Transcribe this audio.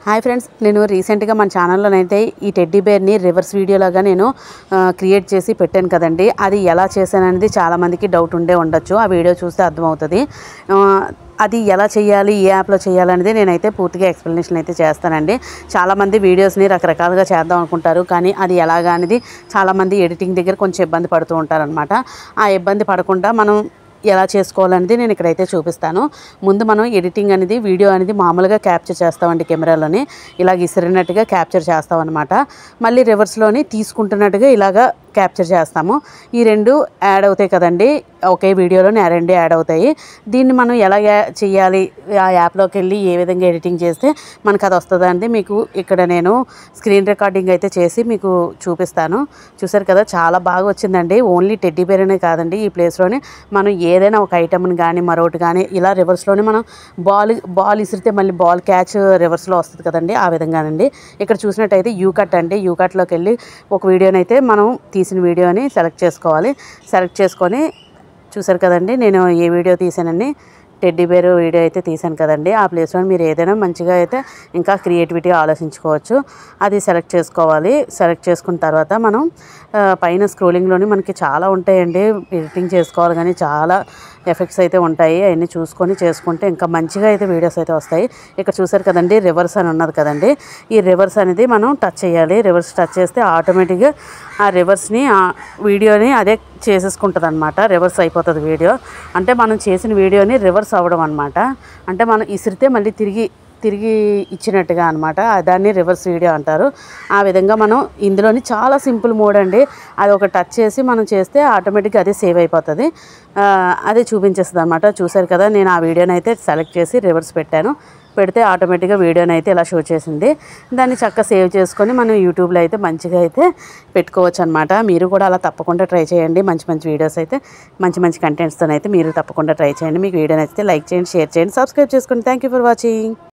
hi friends నేను రీసెంట్గా మన ఛానల్లోనైతే ఈ టెడ్డీ బేర్ని రివర్స్ వీడియోలాగా నేను ఆ, క్రియేట్ చేసి పెట్టాను కదండి అది ఎలా చేశాననేది చాలామందికి డౌట్ ఉండే ఉండొచ్చు ఆ వీడియో చూస్తే అర్థమవుతుంది ఆ, అది ఎలా చేయాలి ఏ యాప్లో చేయాలనేది నేనైతే పూర్తిగా ఎక్స్ప్లెనేషన్ అయితే చేస్తానండి చాలామంది వీడియోస్ని రకరకాలుగా చేద్దాం అనుకుంటారు కానీ అది ఎలాగా అనేది చాలామంది ఎడిటింగ్ దగ్గర కొంచెం ఇబ్బంది పడుతూ ఉంటారనమాట ఆ ఇబ్బంది పడకుండా మనం ఎలా చేసుకోవాలనేది నేను ఇక్కడైతే చూపిస్తాను ముందు మనం ఎడిటింగ్ అనేది వీడియో అనేది మామూలుగా క్యాప్చర్ చేస్తామండి కెమెరాలోని ఇలాగ ఇసిరినట్టుగా క్యాప్చర్ చేస్తాం అనమాట మళ్ళీ రివర్స్లోని తీసుకుంటున్నట్టుగా ఇలాగా క్యాప్చర్ చేస్తాము ఈ రెండు యాడ్ అవుతాయి కదండి ఒకే వీడియోలోని ఆ రెండు యాడ్ అవుతాయి దీన్ని మనం ఎలా యా- చేయాలి ఆ యాప్లోకి వెళ్ళి ఏ విధంగా ఎడిటింగ్ చేస్తే మనకు అది వస్తుందా అండి మీకు ఇక్కడ నేను స్క్రీన్ రికార్డింగ్ అయితే చేసి మీకు చూపిస్తాను చూసారు కదా చాలా బాగా వచ్చిందండి ఓన్లీ టెడ్డీ బేర్ అనే కాదండి ఈ ప్లేస్లోనే మనం ఏదైనా ఒక ఐటమ్ని కానీ మరొకటి కానీ ఇలా రివర్స్లోనే మనం బాల్ బాల్ ఇసిరితే మళ్ళీ బాల్ క్యాచ్ రివర్స్లో వస్తుంది కదండి ఆ విధంగానండి ఇక్కడ చూసినట్టయితే యూ కట్ అండి యూ కట్లోకి వెళ్ళి ఒక వీడియోని అయితే మనం తీసిన వీడియోని సెలెక్ట్ చేసుకోవాలి సెలెక్ట్ చేసుకొని చూసారు కదండి నేను ఏ వీడియో తీసానని టెడ్డీ బేర్ వీడియో అయితే తీశాను కదండి ఆ ప్లేస్లో మీరు ఏదైనా మంచిగా అయితే ఇంకా క్రియేటివిటీగా ఆలోచించుకోవచ్చు అది సెలెక్ట్ చేసుకోవాలి సెలెక్ట్ చేసుకున్న తర్వాత మనం ఆ, పైన స్క్రోలింగ్లోని మనకి చాలా ఉంటాయండి ఎడిటింగ్ చేసుకోవాలి కానీ చాలా ఎఫెక్ట్స్ అయితే ఉంటాయి అవన్నీ చూసుకొని చేసుకుంటే ఇంకా మంచిగా అయితే వీడియోస్ అయితే వస్తాయి ఇక్కడ చూసారు కదండి రివర్స్ అని ఉన్నది కదండి ఈ రివర్స్ అనేది మనం టచ్ చేయాలి రివర్స్ టచ్ చేస్తే ఆటోమేటిక్గా ఆ రివర్స్ని ఆ వీడియోని అదే చేసేసుకుంటుంది అనమాట రివర్స్ అయిపోతుంది వీడియో అంటే మనం చేసిన వీడియోని రివర్స్ అవ్వడం అనమాట అంటే మనం ఇసిరితే మళ్ళీ తిరిగి తిరిగి ఇచ్చినట్టుగా అనమాట దాన్ని రివర్స్ వీడియో అంటారు ఆ విధంగా మనం ఇందులోని చాలా సింపుల్ మోడ్ అండి అది ఒక టచ్ చేసి మనం చేస్తే ఆటోమేటిక్గా అదే సేవ్ అయిపోతుంది ఆ, అదే చూపించేస్తుంది అనమాట చూసారు కదా నేను ఆ వీడియోని అయితే సెలెక్ట్ చేసి రివర్స్ పెట్టాను పెడితే ఆటోమేటిక్గా వీడియోని అయితే ఇలా షో చేసింది దాన్ని చక్కగా సేవ్ చేసుకొని మనం యూట్యూబ్లో అయితే మంచిగా అయితే పెట్టుకోవచ్చు అనమాట మీరు కూడా అలా తప్పకుండా ట్రై చేయండి మంచి మంచి వీడియోస్ అయితే మంచి మంచి కంటెంట్స్తో అయితే మీరు తప్పకుండా ట్రై చేయండి మీకు వీడియో నచ్చితే లైక్ చేయండి షేర్ చేయండి సబ్స్క్రైబ్ చేసుకోండి థ్యాంక్ యూ ఫర్ వాచింగ్